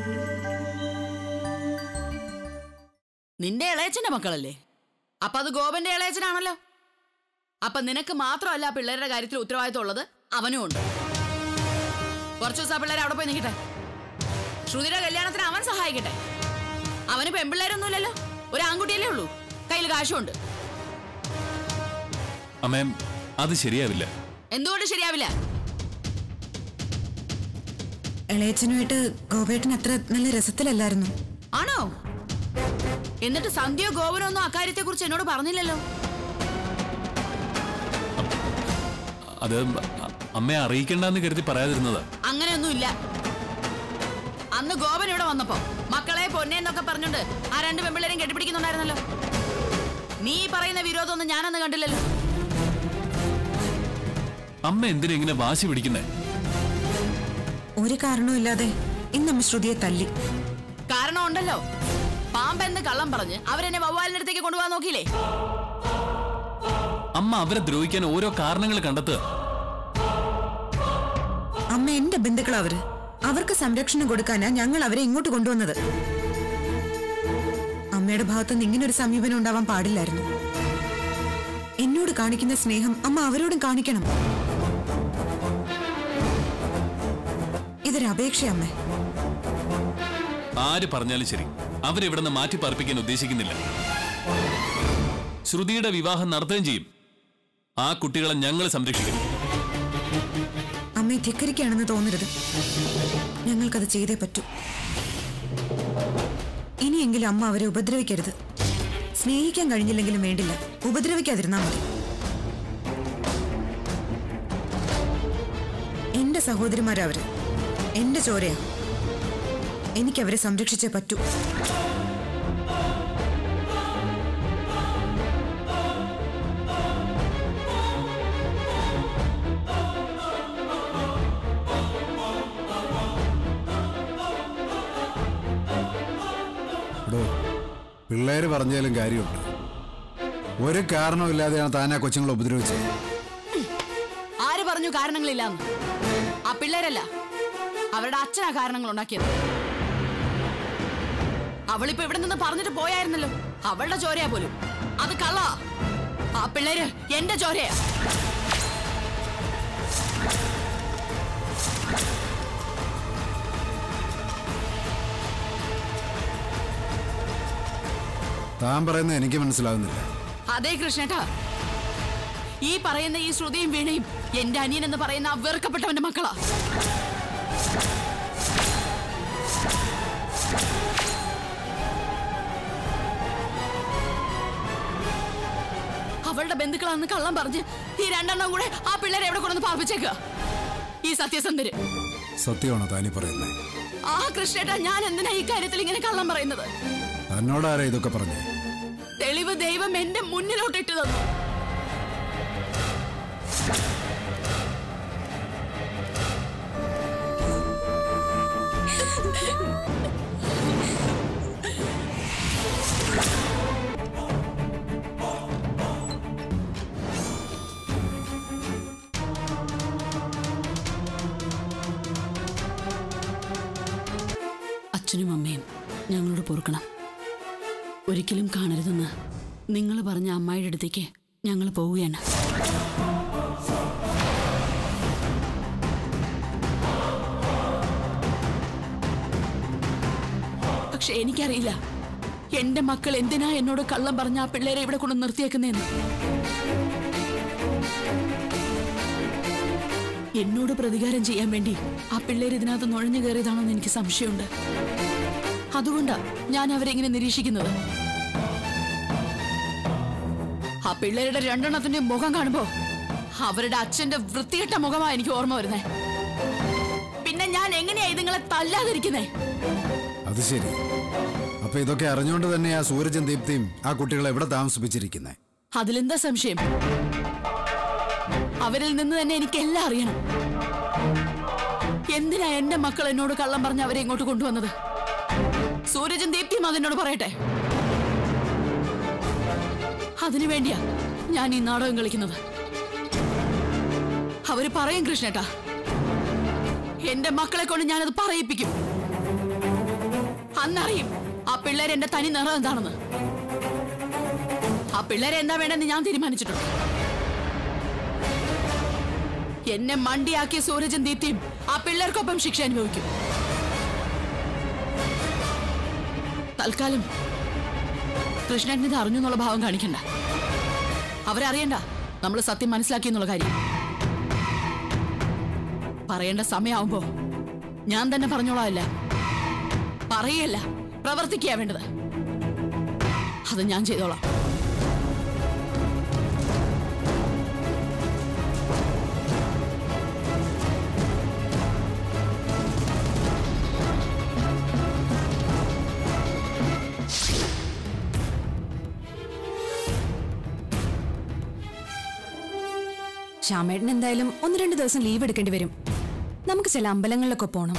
നിന്റെ ഇളയച്ചന്റെ മക്കളല്ലേ അപ്പൊ അത് ഗോപന്റെ ഇളയച്ചനാണല്ലോ അപ്പൊ നിനക്ക് മാത്രമല്ല ആ പിള്ളേരുടെ കാര്യത്തിൽ ഉത്തരവാദിത്വം ഉള്ളത് അവനും ഉണ്ട് കുറച്ചു ദിവസം ആ പിള്ളേർ അവിടെ പോയി നിൽക്കട്ടെ ശ്രുതിയുടെ കല്യാണത്തിന് അവൻ സഹായിക്കട്ടെ അവന് പെൺപിള്ളേരൊന്നുമില്ലല്ലോ ഒരു ആൺകുട്ടിയല്ലേ ഉള്ളൂ കയ്യിൽ കാശുണ്ട് അമ്മേ അത് ശരിയാവില്ല എന്തുകൊണ്ട് ശരിയാവില്ല ഇളയച്ചനുമായിട്ട് ഗോപേട്ടൻ അത്ര നല്ല രസത്തിലല്ലായിരുന്നു ആണോ എന്നിട്ട് സന്ധ്യ ഗോപനൊന്നും അക്കാര്യത്തെ കുറിച്ച് എന്നോട് പറഞ്ഞില്ലല്ലോ അത് അമ്മയെ അറിയിക്കണ്ടെന്ന് കരുതി പറയാതിരുന്നതാ അങ്ങനെയൊന്നുമില്ല അന്ന് ഗോപൻ ഇവിടെ വന്നപ്പോ മക്കളെ പൊന്നേന്നൊക്കെ പറഞ്ഞോണ്ട് ആ രണ്ട് പെമ്പിള്ളേരും കെട്ടിപ്പിടിക്കുന്നുണ്ടായിരുന്നല്ലോ നീ ഈ പറയുന്ന വിരോധമൊന്നും ഞാനന്ന് കണ്ടില്ലല്ലോ അമ്മ എന്തിനാ ഇങ്ങനെ വാശി പിടിക്കുന്നേ ഒരു കാരണവുമില്ലാതെ ഇന്നമ്മ ശ്രുതിയെ തല്ലി കാരണം ഉണ്ടല്ലോ പാമ്പെന്ന് കള്ളം പറഞ്ഞ് അവരെന്നെ വവ്വാലിന്റെ അടുത്തേക്ക് കൊണ്ടുപോകാൻ നോക്കിയില്ലേ അമ്മ അവരെ ദ്രോഹിക്കാൻ ഓരോ കാരണങ്ങൾ കണ്ടെത്തുക അമ്മ എന്റെ ബന്ധുക്കൾ അവര് അവർക്ക് സംരക്ഷണം കൊടുക്കാനാ ഞങ്ങൾ അവരെ ഇങ്ങോട്ട് കൊണ്ടുവന്നത് അമ്മയുടെ ഭാഗത്തുനിന്ന് ഇങ്ങനെ ഒരു സമീപനം ഉണ്ടാവാൻ പാടില്ലായിരുന്നു എന്നോട് കാണിക്കുന്ന സ്നേഹം അമ്മ അവരോടും കാണിക്കണം ഇതൊരു അപേക്ഷയമ്മേ ആര് പറഞ്ഞാലും ശരി അവരിവിടെ നിന്ന് മാറ്റി പാർപ്പിക്കാൻ ഉദ്ദേശിക്കുന്നില്ല ശ്രുതിയുടെ വിവാഹം നടത്തുകയും ചെയ്യും ആ കുട്ടികളെ ഞങ്ങൾ സംരക്ഷിക്കും അമ്മയെ ധിക്കരിക്കുകയാണെന്ന് തോന്നരുത് ഞങ്ങൾക്കത് ചെയ്തേ പറ്റൂ ഇനിയെങ്കിലും അമ്മ അവരെ ഉപദ്രവിക്കരുത് സ്നേഹിക്കാൻ കഴിഞ്ഞില്ലെങ്കിലും വേണ്ടില്ല ഉപദ്രവിക്കാതിരുന്നാ മതി എന്റെ സഹോദരിമാരവര് എന്റെ ചോരയാ എനിക്കവരെ സംരക്ഷിച്ചേ പറ്റൂ എടോ പിള്ളേര് പറഞ്ഞാലും കാര്യമുണ്ട് ഒരു കാരണമില്ലാതെയാണ് താൻ ആ കൊച്ചുങ്ങളെ ഉപദ്രവിച്ചത് ആര് പറഞ്ഞു കാരണങ്ങളില്ലാന്ന് ആ പിള്ളേരല്ല അവരുടെ അച്ഛനാ കാരണങ്ങൾ ഉണ്ടാക്കിയത് അവളിപ്പോ ഇവിടെ നിന്ന് പറഞ്ഞിട്ട് പോയായിരുന്നല്ലോ അവളുടെ ചോരയാ പോലും അത് കള്ള ആ പിള്ളേര് എന്റെ ചോരയാ താൻ പറയുന്നത് എനിക്ക് മനസ്സിലാകുന്നില്ല അതെ കൃഷ്ണേട്ടാ ഈ പറയുന്ന ഈ ശ്രുതിയും വീണയും എന്റെ അനിയൻ എന്ന് പറയുന്ന ആ വെറുക്കപ്പെട്ടവന്റെ മക്കളാ അവളുടെ ബന്ധുക്കളാണെന്ന് കള്ളം പറഞ്ഞ് ഈ രണ്ടെണ്ണം കൂടെ ആ പിള്ളേരെ എവിടെ കൊണ്ടുവന്ന് പാർപ്പിച്ചേക്കുക ഈ സത്യസന്ധര് സത്യമാണോ താനി പറയുന്നത് ആ കൃഷ്ണേട്ടാ ഞാൻ എന്തിനാ ഈ കാര്യത്തിൽ ഇങ്ങനെ കള്ളം പറയുന്നത് തന്നോടാരാ ഇതൊക്കെ പറഞ്ഞേ തെളിവ് ദൈവം എന്റെ മുന്നിലോട്ട് ഇട്ടു തന്നു അച്ഛനും അമ്മയും ഞങ്ങളോട് പൊറുക്കണം ഒരിക്കലും കാണരുതെന്ന് നിങ്ങൾ പറഞ്ഞ അമ്മായിയുടെ അടുത്തേക്ക് ഞങ്ങൾ പോവുകയാണ് പക്ഷെ എനിക്കറിയില്ല എന്റെ മക്കൾ എന്തിനാ എന്നോട് കള്ളം പറഞ്ഞ ആ പിള്ളേരെ ഇവിടെ കൊണ്ട് നിർത്തിയേക്കുന്നതെന്ന് എന്നോട് പ്രതികാരം ചെയ്യാൻ വേണ്ടി ആ പിള്ളേര് ഇതിനകത്ത് നുഴഞ്ഞു കയറിയതാണെന്ന് എനിക്ക് സംശയമുണ്ട് അതുകൊണ്ടാ ഞാൻ അവരെ ഇങ്ങനെ നിരീക്ഷിക്കുന്നത് ആ പിള്ളേരുടെ രണ്ടെണ്ണത്തിന്റെ മുഖം കാണുമ്പോ അവരുടെ അച്ഛന്റെ വൃത്തികെട്ട മുഖമാ എനിക്ക് ഓർമ്മ വരുന്നേ പിന്നെ ഞാൻ എങ്ങനെയാ ഇതുങ്ങളെ തല്ലാതിരിക്കുന്നേ അത് ശരി അപ്പൊ ഇതൊക്കെ അറിഞ്ഞുകൊണ്ട് തന്നെ ആ സൂരജും ദീപ്തിയും ആ കുട്ടികളെ എവിടെ താമസിപ്പിച്ചിരിക്കുന്നത് അതിലെന്താ സംശയം അവരിൽ നിന്ന് തന്നെ എനിക്ക് എല്ലാം അറിയണം എന്തിനാ എന്റെ മക്കൾ എന്നോട് കള്ളം പറഞ്ഞ് അവരെ ഇങ്ങോട്ട് കൊണ്ടുവന്നത് സൂരജും ദീപ്തിയും അതെന്നോട് പറയട്ടെ അതിനു വേണ്ടിയാ ഞാൻ ഈ നാടകം കളിക്കുന്നത് അവര് പറയും കൃഷ്ണേട്ടാ എന്റെ മക്കളെ കൊണ്ട് ഞാനത് പറയിപ്പിക്കും അന്നറിയും ആ പിള്ളേരെ എന്റെ തനി നിറം എന്താണെന്ന് ആ പിള്ളേരെ എന്താ വേണ്ടെന്ന് ഞാൻ തീരുമാനിച്ചിട്ടുണ്ട് എന്നെ മണ്ടിയാക്കിയ സൂരജും ദീപ്തിയും ആ പിള്ളേർക്കൊപ്പം ശിക്ഷ അനുഭവിക്കും തൽക്കാലം കൃഷ്ണൻ ഇത് അറിഞ്ഞു എന്നുള്ള ഭാവം കാണിക്കണ്ട അവരറിയണ്ട നമ്മൾ സത്യം മനസ്സിലാക്കി എന്നുള്ള കാര്യം പറയേണ്ട സമയമാവുമ്പോ ഞാൻ തന്നെ പറഞ്ഞോളാമല്ല പറയല്ല പ്രവർത്തിക്കുക വേണ്ടത് അത് ഞാൻ ചെയ്തോളാം ശ്യാമേട്ടൻ എന്തായാലും ഒന്ന് രണ്ട് ദിവസം ലീവ് എടുക്കേണ്ടി വരും നമുക്ക് ചില അമ്പലങ്ങളിലൊക്കെ പോണം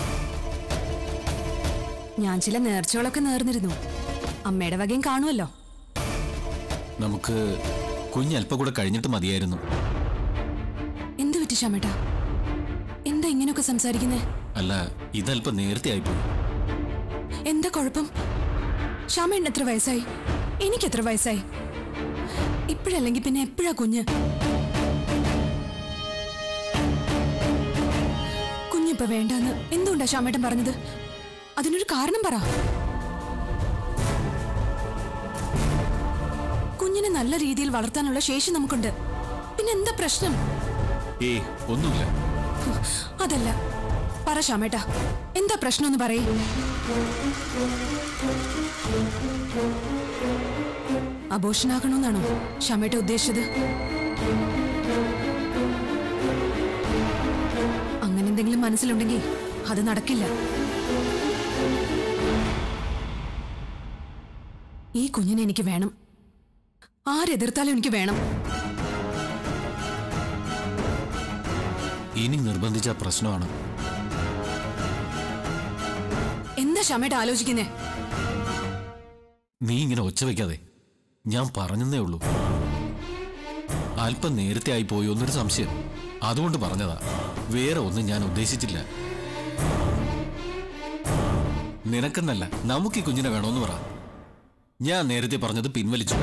ഞാൻ ചില നേർച്ചകളൊക്കെ നേർന്നിരുന്നു അമ്മയുടെ വകയും കാണുമല്ലോ നമുക്ക് കുഞ്ഞല്പം കൂടെ കഴിഞ്ഞിട്ട് മതിയായിരുന്നു എന്ത് പറ്റി ശ്യാമേട്ടാ എന്താ ഇങ്ങനെയൊക്കെ സംസാരിക്കുന്നേ അല്ല ഇതല്പം നേരത്തെ ആയിപ്പോയി എന്താ കുഴപ്പം ശ്യാമേട്ടൻ എത്ര വയസ്സായി എനിക്ക് എത്ര വയസ്സായി ഇപ്പോഴല്ലെങ്കിൽ പിന്നെ എപ്പോഴാ കുഞ്ഞ് കുഞ്ഞിപ്പോ വേണ്ടെന്ന് എന്തുകൊണ്ടാ ശ്യാമേട്ടൻ പറഞ്ഞത് അതിനൊരു കാരണം പറ കുഞ്ഞിനെ നല്ല രീതിയിൽ വളർത്താനുള്ള ശേഷി നമുക്കുണ്ട് പിന്നെ എന്താ പ്രശ്നം ഏ ഒന്നുമില്ല അതല്ല പറ ശ്യാമേട്ടാ എന്താ പ്രശ്നം എന്ന് പറയേ അബോഷനാകണമെന്നാണോ ശ്യാമേട്ട ഉദ്ദേശിച്ചത് അങ്ങനെ എന്തെങ്കിലും മനസ്സിലുണ്ടെങ്കിൽ അത് നടക്കില്ല ഈ കുഞ്ഞിനെ എനിക്ക് വേണം ആരെതിർത്താലും എനിക്ക് വേണം ഇനി നിർബന്ധിച്ച പ്രശ്നമാണ് എന്താ ശ്യാമേട്ട ആലോചിക്കുന്നേ നീ ഇങ്ങനെ ഒച്ച വെക്കാതെ ഞാൻ പറഞ്ഞതേ ഉള്ളൂ അല്പം നേരത്തെ ആയി പോയി ഒന്നൊരു സംശയം അതുകൊണ്ട് പറഞ്ഞതാ വേറെ ഒന്നും ഞാൻ ഉദ്ദേശിച്ചില്ല നിനക്കെന്നല്ല നമുക്ക് ഈ കുഞ്ഞിനെ വേണമെന്ന് പറ ഞാൻ നേരത്തെ പറഞ്ഞത് പിൻവലിച്ചു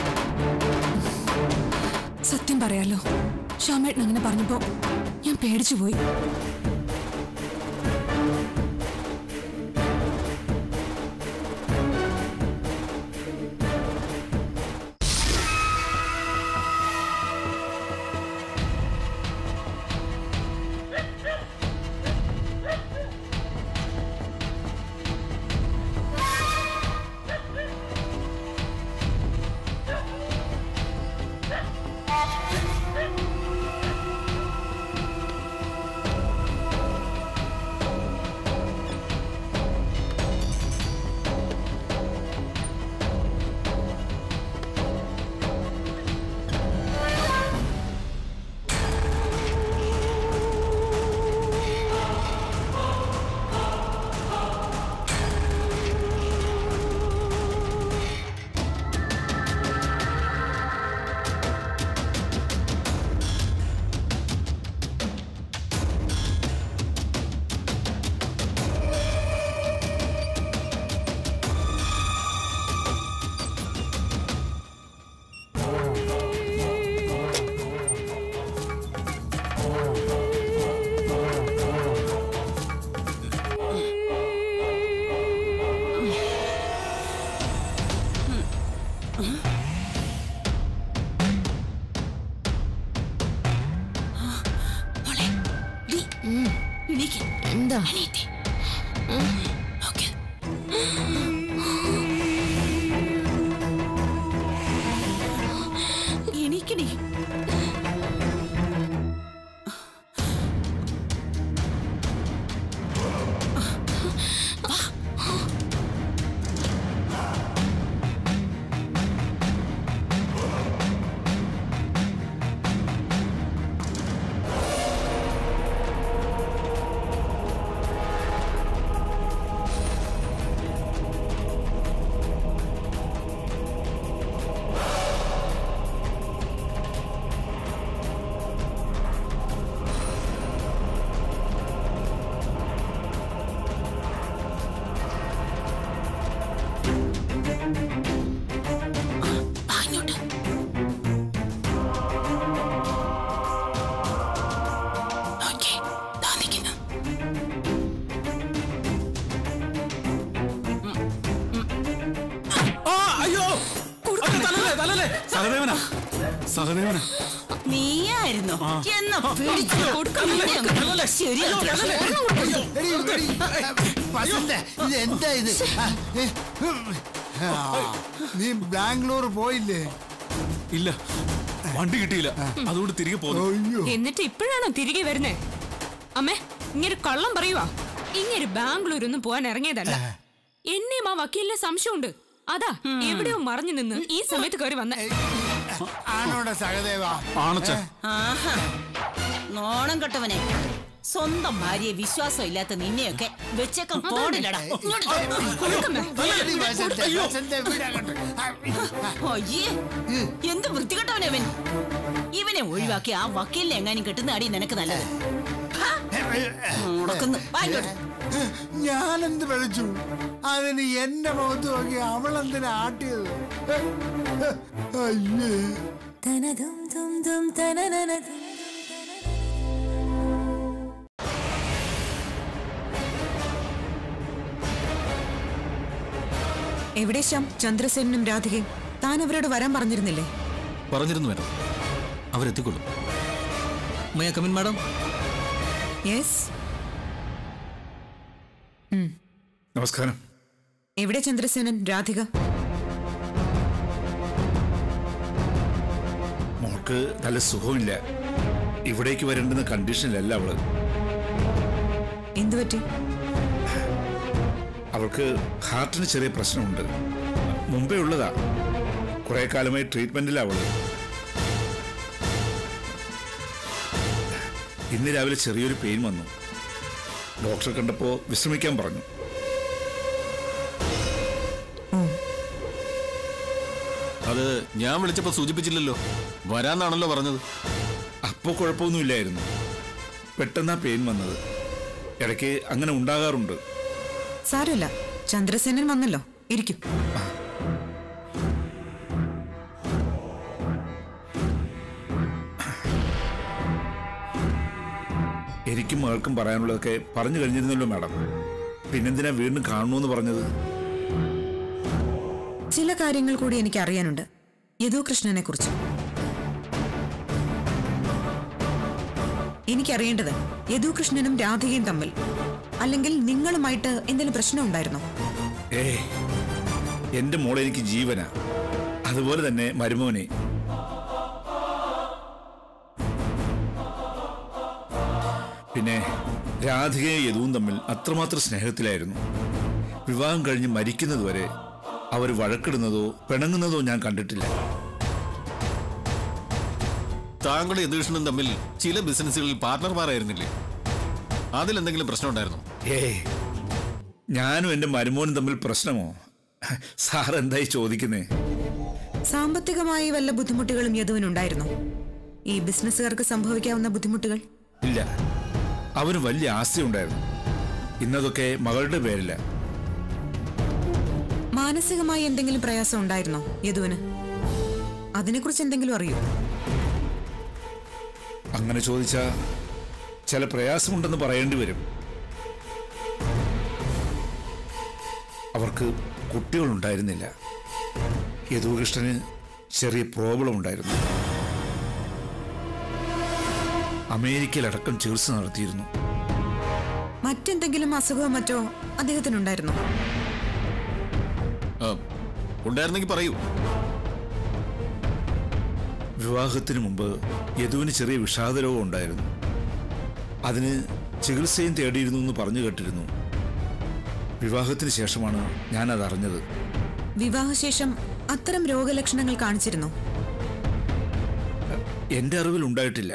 സത്യം പറയാലോ ശ്യാമേട്ടൻ അങ്ങനെ പറഞ്ഞപ്പോ ഞാൻ പേടിച്ചു പോയി എന്താ എണീക്കണേ സഹദേവനാ സഹദേവനാ നീയായിരുന്നോ എന്നാ പിടിച്ചു ശരിയാ ഇത് എന്താ ഇത് ആ, ഏ, ആ, നീ ബാംഗ്ലൂർ പോയില്ലേ ഇല്ല വണ്ടി കിട്ടിയില്ല അതുകൊണ്ട് തിരികെ പോന്നു അയ്യോ എന്നിട്ട് ഇപ്പോഴാണോ തിരികെ വരുന്നേ അമ്മേ ഇങ്ങനെ കള്ളം പറയുവാ ഇങ്ങനെ ബാംഗ്ലൂരൊന്നും പോവാൻ ഇറങ്ങിയതല്ല എന്നെയും ആ വക്കീലിനെ സംശയമുണ്ട് അതാ എവിടെയോ മറഞ്ഞു നിന്ന് ഈ സമയത്ത് കയറി വന്ന ആണോടെ സഹദേവ ആണച്ച ആഹാ നോണം കെട്ടവനെ സ്വന്തം ഭാര്യയെ വിശ്വാസം ഇല്ലാത്ത നിന്നെയൊക്കെ വെച്ചേക്കം പോടില്ലടാ ഇങ്ങോട്ട് കൊടുക്കമ്മേ. ഈ വസന്ത, വസന്ത വീടങ്ങോട്ട്. ആ, അയ്യേ എന്ത് വൃത്തികെട്ടവനവൻ ഇവനെ ഒഴിവാക്കി ആ വക്കീലിനെ എങ്ങാനും കെട്ടുന്ന അടി നിനക്ക് നല്ലത് ഹാ, മുടക്കുന്നു. വാ ഇങ്ങോട്ട്. ഞാനെന്ത് വിളിച്ചു അതിന് എന്റെ മുഖത്ത് നോക്കി അവളെന്തിനാ ആട്ടിയത് അയ്യേ എവിടെ ശ്യാം ചന്ദ്രസേനും രാധികയും താൻ അവരോട് വരാൻ പറഞ്ഞിരുന്നില്ലേ പറഞ്ഞിരുന്നു മേഡം അവരെത്തിക്കൊള്ളും മേ കമിൻ മാഡം യെസ് നമസ്കാരം എവിടെ ചന്ദ്രസേനൻ രാധിക മോൾക്ക് നല്ല സുഖമില്ല ഇവിടേക്ക് വരേണ്ടുന്ന കണ്ടീഷനിലല്ല അവള് എന്തുപറ്റി അവൾക്ക് ഹാർട്ടിന് ചെറിയ പ്രശ്നമുണ്ട് മുമ്പേ ഉള്ളതാ കുറെ കാലമായി ട്രീറ്റ്മെന്റിലാ അവള് ഇന്ന് രാവിലെ ചെറിയൊരു പെയിൻ വന്നു ഡോക്ടറെ കണ്ടപ്പോ വിശ്രമിക്കാൻ പറഞ്ഞു അത് ഞാൻ വിളിച്ചപ്പോ സൂചിപ്പിച്ചില്ലല്ലോ വരാന്നാണല്ലോ പറഞ്ഞത് അപ്പോൾ കുഴപ്പമൊന്നുമില്ലായിരുന്നു പെട്ടെന്നാ പെയിൻ വന്നത് ഇടയ്ക്ക് അങ്ങനെ ഉണ്ടാകാറുണ്ട് സാരമില്ല ചന്ദ്രസേനൻ വന്നല്ലോ ഇരിക്കും എനിക്കും മകൾക്കും പറയാനുള്ളതൊക്കെ പറഞ്ഞു കഴിഞ്ഞിരുന്നല്ലോ മാഡം പിന്നെന്തിനാ വീണ്ടും കാണണമെന്ന് പറഞ്ഞത് ചില കാര്യങ്ങൾ കൂടി എനിക്ക് അറിയാനുണ്ട് യദു കൃഷ്ണനെ കുറിച്ച് എനിക്കറിയേണ്ടത് യദു കൃഷ്ണനും രാധികയും തമ്മിൽ അല്ലെങ്കിൽ നിങ്ങളുമായിട്ട് എന്തെങ്കിലും പ്രശ്നം ഉണ്ടായിരുന്നോ ഏ എന്റെ മോളെ എനിക്ക് ജീവനാ അതുപോലെ തന്നെ മരുമോനെ പിന്നെ രാധികയും യദുവും തമ്മിൽ അത്രമാത്രം സ്നേഹത്തിലായിരുന്നു വിവാഹം കഴിഞ്ഞ് മരിക്കുന്നതുവരെ അവർ വഴക്കിടുന്നതോ പിണങ്ങുന്നതോ ഞാൻ കണ്ടിട്ടില്ല താങ്കളും യദുകൃഷ്ണനും തമ്മിൽ ചില ബിസിനസ്സുകളിൽ പാർട്ട്ണർമാരായിരുന്നില്ലേ അതിലെന്തെങ്കിലും പ്രശ്നം ഉണ്ടായിരുന്നു ഏ ഞാനും എന്റെ മരുമോനും തമ്മിൽ പ്രശ്നമോ സാർ എന്തായി ചോദിക്കുന്നേ സാമ്പത്തികമായി വല്ല ബുദ്ധിമുട്ടുകളും യദുവിനുണ്ടായിരുന്നോ ഈ ബിസിനസ്സുകാർക്ക് സംഭവിക്കാവുന്ന ബുദ്ധിമുട്ടുകൾ ഇല്ല അവന് വലിയ ആസ്തി ഉണ്ടായിരുന്നു ഇന്നതൊക്കെ മകളുടെ പേരില്ല മാനസികമായി എന്തെങ്കിലും പ്രയാസം ഉണ്ടായിരുന്നോ യദുവിന് അതിനെക്കുറിച്ച് എന്തെങ്കിലും അറിയോ അങ്ങനെ ചോദിച്ചാ ചില പ്രയാസമുണ്ടെന്ന് പറയേണ്ടി വരും അവർക്ക് കുട്ടികളുണ്ടായിരുന്നില്ല യദുകൃഷ്ണന് ചെറിയ പ്രോബ്ലം ഉണ്ടായിരുന്നു അമേരിക്കയിലടക്കം ചികിത്സ നടത്തിയിരുന്നു മറ്റെന്തെങ്കിലും അസുഖമോ മറ്റോ അദ്ദേഹത്തിനുണ്ടായിരുന്നോ ആ, ഉണ്ടായിരുന്നെങ്കിൽ പറയൂ വിവാഹത്തിന് മുമ്പ് യദുവിന് ചെറിയ വിഷാദരോഗം ഉണ്ടായിരുന്നു അതിന് ചികിത്സയും തേടിയിരുന്നു എന്ന് പറഞ്ഞു കേട്ടിരുന്നു വിവാഹത്തിന് ശേഷമാണ് ഞാൻ അത് അറിഞ്ഞത് വിവാഹശേഷം അത്തരം രോഗലക്ഷണങ്ങൾ കാണിച്ചിരുന്നോ എന്റെ അറിവിൽ ഉണ്ടായിട്ടില്ല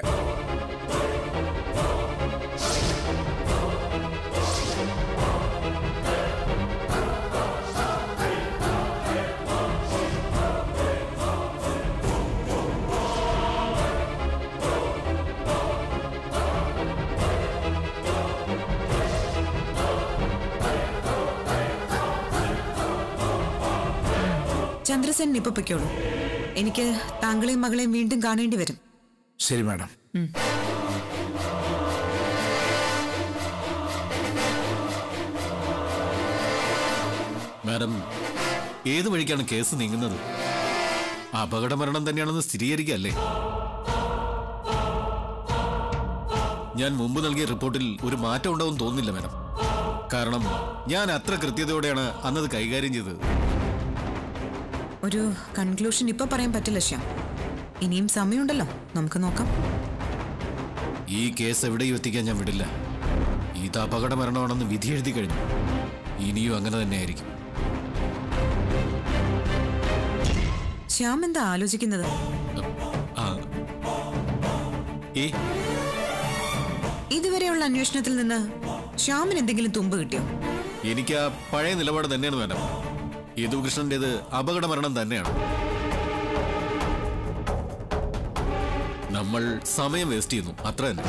ചന്ദ്രസേൻ ഇപ്പൊ പൊയ്ക്കോളൂ എനിക്ക് താങ്കളെയും മകളെയും വീണ്ടും കാണേണ്ടി വരും ശരി മാഡം മാഡം ഏത് വഴിക്കാണ് കേസ് നീങ്ങുന്നത് അപകട മരണം തന്നെയാണെന്ന് സ്ഥിരീകരിക്കല്ലേ ഞാൻ മുമ്പ് നൽകിയ റിപ്പോർട്ടിൽ ഒരു മാറ്റം ഉണ്ടാവും തോന്നുന്നില്ല മാഡം കാരണം ഞാൻ അത്ര കൃത്യതയോടെയാണ് അന്നത് കൈകാര്യം ചെയ്തത് ഒരു കൺക്ലൂഷൻ ഇപ്പൊ പറയാൻ പറ്റില്ല ശ്യാം ഇനിയും സമയമുണ്ടല്ലോ നമുക്ക് നോക്കാം ഈ കേസ് എവിടെയും എത്തിക്കാൻ ഞാൻ വിടില്ല ഇത് അപകട മരണമാണെന്ന് വിധി എഴുതി കഴിഞ്ഞു ഇനിയും അങ്ങനെ തന്നെ ആയിരിക്കും ശ്യാം എന്താ ആലോചിക്കുന്നത് ആ ഏ ഇതുവരെയുള്ള അന്വേഷണത്തിൽ നിന്ന് ശ്യാമിന് എന്തെങ്കിലും തുമ്പ് കിട്ടിയോ എനിക്ക് ആ പഴയ നിലപാട് തന്നെയാണ് മാഡം യദുകൃഷ്ണന്റേത് അപകട മരണം തന്നെയാണ് നമ്മൾ സമയം വേസ്റ്റ് ചെയ്യുന്നു അത്ര തന്നെ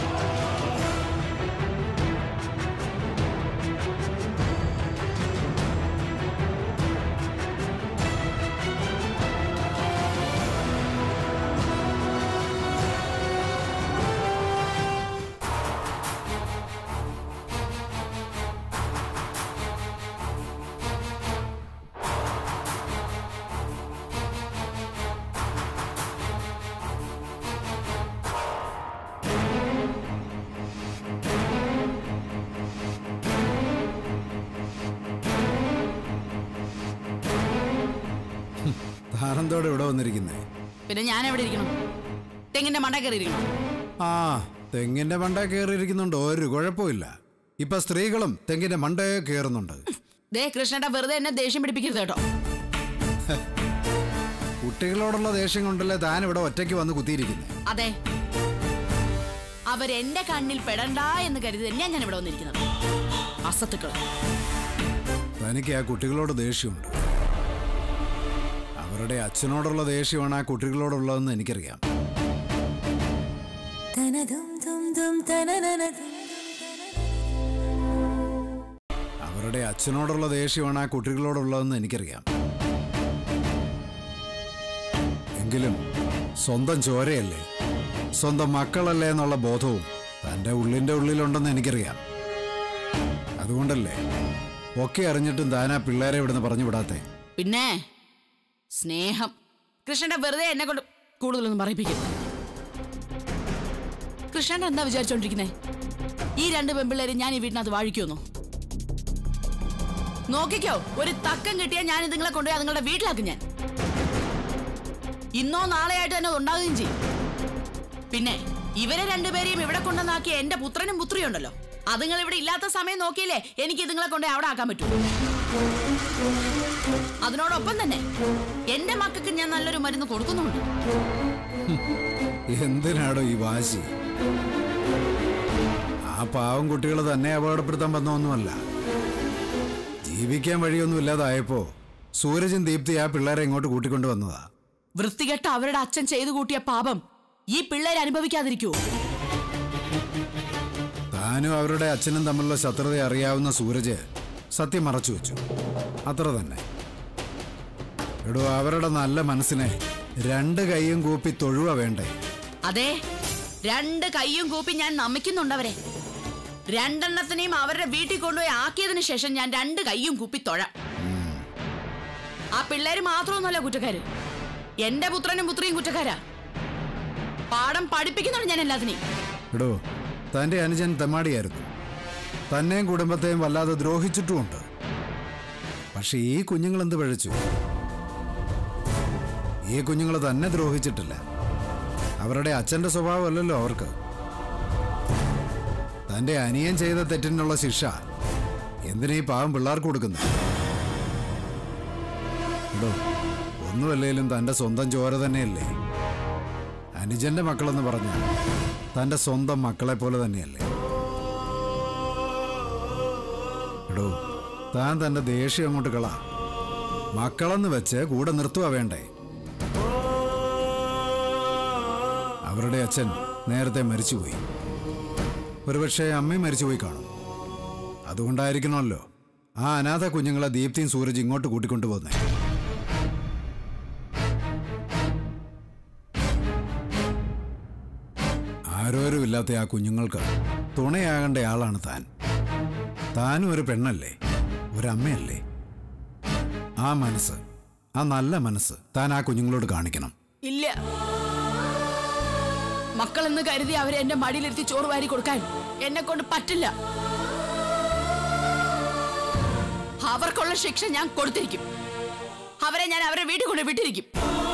താനെന്തോടെ ഇവിടെ വന്നിരിക്കുന്നേ പിന്നെ ഞാൻ എവിടെ ഇരിക്കണം തെങ്ങിന്റെ മണ്ട കയറി ഇരിക്കണം ആ തെങ്ങിന്റെ മണ്ട കയറിയിരിക്കുന്നുണ്ട് ഒരു കുഴപ്പമില്ല ഇപ്പൊ സ്ത്രീകളും തെങ്ങിന്റെ മണ്ടയെ കയറുന്നുണ്ട് ദേ കൃഷ്ണേട്ട വെറുതെ എന്നെ ദേഷ്യം പിടിപ്പിക്കരുത് കേട്ടോ കുട്ടികളോടുള്ള ദേഷ്യം കൊണ്ടല്ലേ താൻ ഇവിടെ ഒറ്റയ്ക്ക് വന്ന് കുത്തിയിരിക്കുന്നത് അതെ അവരെന്റെ കണ്ണിൽ പെടണ്ട എന്ന് കരുതി തന്നെയാ ഞാൻ ഇവിടെ വന്നിരിക്കുന്നത് അസത്തുക്കള് തനിക്ക് ആ കുട്ടികളോട് ദേഷ്യമുണ്ട് അവരുടെ അച്ഛനോടുള്ള ദേഷ്യമാണ് ആ കുട്ടികളോടുള്ളതെന്ന് എനിക്കറിയാം അവരുടെ അച്ഛനോടുള്ള ദേഷ്യമാണ് ആ കുട്ടികളോടുള്ളതെന്ന് എനിക്കറിയാം എങ്കിലും സ്വന്തം ചോരയല്ലേ സ്വന്തം മക്കളല്ലേ എന്നുള്ള ബോധവും തൻ്റെ ഉള്ളിൻ്റെ ഉള്ളിലുണ്ടെന്ന് എനിക്കറിയാം അതുകൊണ്ടല്ലേ ഒക്കെ അറിഞ്ഞിട്ടും താൻ ആ പിള്ളേരെ ഇവിടുന്ന് പറഞ്ഞു വിടാത്തെ പിന്നെ സ്നേഹം കൃഷ്ണന്റെ വെറുതെ എന്നെ കൊണ്ട് കൂടുതലൊന്നും പറയിപ്പിക്കും കൃഷ്ണൻ എന്താ വിചാരിച്ചോണ്ടിരിക്കുന്നേ ഈ രണ്ട് പെമ്പിള്ളേര് ഞാൻ ഈ വീട്ടിനകത്ത് വാഴിക്കുമെന്നോ നോക്കിക്കോ ഒരു തക്കം കിട്ടിയാൽ ഞാൻ ഇതുങ്ങളെ കൊണ്ടുപോയി നിങ്ങളുടെ വീട്ടിലാക്കും ഞാൻ ഇന്നോ നാളെയായിട്ട് തന്നെ അത് ഉണ്ടാകുകയും ചെയ്യും പിന്നെ ഇവരെ രണ്ടുപേരെയും ഇവിടെ കൊണ്ടുവന്നാക്കിയ എന്റെ പുത്രനും പുത്രിയും ഉണ്ടല്ലോ അതുങ്ങൾ ഇവിടെ ഇല്ലാത്ത സമയം നോക്കിയില്ലേ എനിക്ക് ഇതുങ്ങളെ കൊണ്ട് അവിടെ ആക്കാൻ പറ്റൂ അതിനോടൊപ്പം തന്നെ എന്റെ മക്കൾക്ക് ഞാൻ നല്ലൊരു മരുന്ന് കൊടുക്കുന്നുണ്ട് എന്തിനാടോ ഈ വാശി ആ പാവം കുട്ടികൾ തന്നെ അപകടപ്പെടുത്താൻ വന്നൊന്നുമല്ല ജീവിക്കാൻ വഴിയൊന്നും ഇല്ലാതായപ്പോ സൂരജും ദീപ്തി ആ പിള്ളേരെ ഇങ്ങോട്ട് കൂട്ടിക്കൊണ്ടു വന്നതാ വൃത്തികെട്ട അവരുടെ അച്ഛൻ ചെയ്തു കൂട്ടിയ പാപം ഈ പിള്ളേർ അനുഭവിക്കാതിരിക്കുവോ താനും അവരുടെ അച്ഛനും തമ്മിലുള്ള ശത്രുത അറിയാവുന്ന സൂരജ് സത്യം മറച്ചു വെച്ചു അത്ര തന്നെ എടോ അവരുടെ നല്ല മനസ്സിനെ രണ്ട് കൈയും കൂപ്പി തൊഴുവ വേണ്ടേ അതെ രണ്ട് കൈയും കൂപ്പി ഞാൻ നമിക്കുന്നുണ്ടവരെ രണ്ടെണ്ണത്തിനെയും അവരുടെ വീട്ടിൽ കൊണ്ടുപോയി ആക്കിയതിനു ശേഷം ഞാൻ രണ്ട് കൈയും കൂപ്പി തൊഴാം ആ പിള്ളേര് മാത്രമൊന്നുമല്ല കുറ്റക്കാര് എന്റെ പുത്രനും പുത്രിയും കുറ്റക്കാരാ പാഠം പഠിപ്പിക്കുന്നുണ്ട് ഞാൻ എല്ലാത്തിനെയും എടോ തൻ്റെ അനുജൻ തെമ്മാടിയായിരുന്നു തന്നെയും കുടുംബത്തെയും വല്ലാതെ ദ്രോഹിച്ചിട്ടുമുണ്ട് പക്ഷെ ഈ കുഞ്ഞുങ്ങൾ എന്ത് പഴച്ചു ഈ കുഞ്ഞുങ്ങൾ തന്നെ ദ്രോഹിച്ചിട്ടില്ല അവരുടെ അച്ഛന്റെ സ്വഭാവമല്ലല്ലോ അവർക്ക് തൻ്റെ അനിയൻ ചെയ്ത തെറ്റിനുള്ള ശിക്ഷ എന്തിനാ ഈ പാവം പിള്ളേർക്ക് കൊടുക്കുന്നത് എടോ ഒന്നുമല്ലേലും തൻ്റെ സ്വന്തം ചോര തന്നെയല്ലേ അനുജന്റെ മക്കളെന്ന് പറഞ്ഞ തന്റെ സ്വന്തം മക്കളെ പോലെ തന്നെയല്ലേ എടോ താൻ തന്റെ ദേഷ്യം അങ്ങോട്ട് കള മക്കളെന്ന് വെച്ച് കൂടെ നിർത്തുക വേണ്ടേ അവരുടെ അച്ഛൻ നേരത്തെ മരിച്ചുപോയി ഒരുപക്ഷെ അമ്മയും മരിച്ചുപോയി കാണും അതുകൊണ്ടായിരിക്കണമല്ലോ ആ അനാഥ കുഞ്ഞുങ്ങളെ ദീപ്തിയും സൂരജ് ഇങ്ങോട്ട് കൂട്ടിക്കൊണ്ടുപോകുന്നേ ആരോരും ഇല്ലാത്ത ആ കുഞ്ഞുങ്ങൾക്ക് തുണയാകേണ്ട ആളാണ് താൻ താനും ഒരു പെണ്ണല്ലേ ഒരമ്മയല്ലേ ആ മനസ്സ് ആ നല്ല മനസ്സ് താൻ ആ കുഞ്ഞുങ്ങളോട് കാണിക്കണം ഇല്ല മക്കളെന്ന് കരുതി അവരെ എന്റെ മടിയിലിരുത്തി ചോറ് വാരി കൊടുക്കാൻ എന്നെ കൊണ്ട് പറ്റില്ല അവർക്കുള്ള ശിക്ഷ ഞാൻ കൊടുത്തിരിക്കും അവരെ ഞാൻ അവരെ വീട്ടിൽ കൊണ്ട് വിട്ടിരിക്കും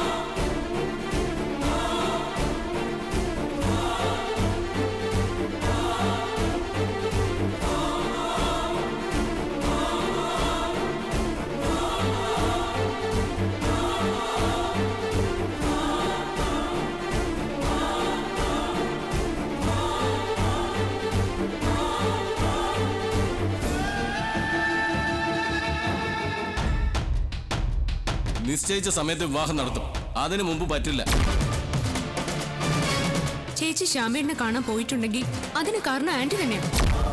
നിശ്ചയിച്ച സമയത്ത് വിവാഹം നടത്തും അതിനു മുമ്പ് പറ്റില്ല ചേച്ചി ശ്യാമേടിനെ കാണാൻ പോയിട്ടുണ്ടെങ്കിൽ അതിന് കാരണം ആന്റി തന്നെയാണ്